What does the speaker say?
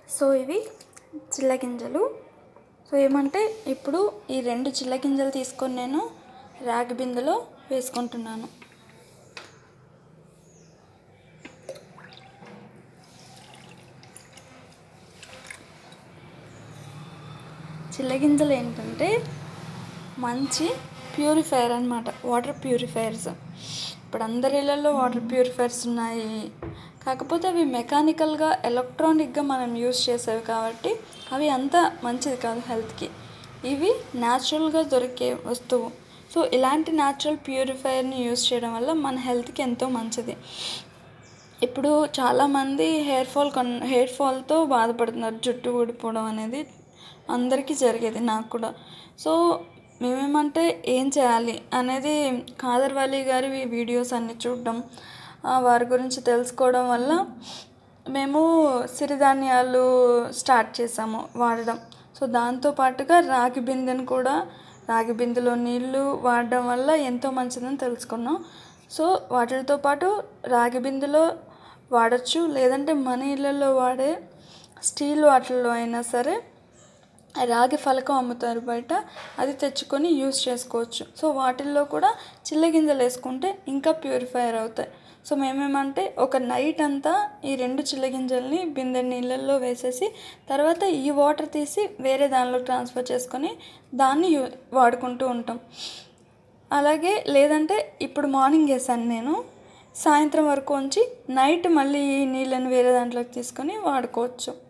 so ఇవి చిల్లగింజలు so ఏమంటే ఇప్పుడు ఈ రెండు చిల్లగింజలు తీసుకొని నేను రాగి బిందెలో వేసుకుంటున్నాను చిల్లగింజలు ఏంటంటే మంచి ప్యూరిఫైయర్ అనమాట వాటర్ ప్యూరిఫైయర్స్ ఇప్పుడు అందరి ఇళ్ళల్లో వాటర్ ప్యూరిఫైయర్స్ ఉన్నాయి కాకపోతే అవి మెకానికల్గా ఎలక్ట్రానిక్గా మనం యూస్ చేసేవి కాబట్టి అవి అంత మంచిది కాదు హెల్త్కి ఇవి న్యాచురల్గా దొరికే వస్తువు సో ఇలాంటి న్యాచురల్ ప్యూరిఫైయర్ని యూస్ చేయడం వల్ల మన హెల్త్కి ఎంతో మంచిది ఇప్పుడు చాలామంది హెయిర్ ఫాల్ కొన్ హెయిర్ ఫాల్తో బాధపడుతున్నారు జుట్టు ఊడిపోవడం అనేది అందరికీ జరిగేది నాకు కూడా సో మేమేమంటే ఏం చేయాలి అనేది కాదర్ వలి గారి వీడియోస్ అన్ని చూడడం ఆ, వారి గురించి తెలుసుకోవడం వల్ల మేము సిరిధాన్యాలు స్టార్ట్ చేసాము వాడడం సో దాంతో పాటుగా రాగి బిందెను కూడా రాగి బిందెలో నీళ్లు వాడడం వల్ల ఎంతో మంచిదని తెలుసుకున్నాం సో వాటితో పాటు రాగి బిందెలో వాడచ్చు లేదంటే మన ఇళ్ళల్లో వాడే స్టీల్ వాటిల్లో అయినా సరే రాగి ఫలకం అమ్ముతారు బయట అది తెచ్చుకొని యూస్ చేసుకోవచ్చు సో వాటిల్లో కూడా చిల్లగింజలు వేసుకుంటే ఇంకా ప్యూరిఫైయర్ అవుతాయి సో మేమేమంటే ఒక నైట్ అంతా ఈ రెండు చిల్లగింజల్ని బిందె నీళ్ళల్లో వేసేసి తర్వాత ఈ వాటర్ తీసి వేరే దానిలో ట్రాన్స్ఫర్ చేసుకొని దాన్ని యూ వాడుకుంటూ ఉంటాం అలాగే లేదంటే ఇప్పుడు మార్నింగ్ వేసాను నేను సాయంత్రం వరకు ఉంచి నైట్ మళ్ళీ ఈ నీళ్ళని వేరే దాంట్లోకి తీసుకొని వాడుకోవచ్చు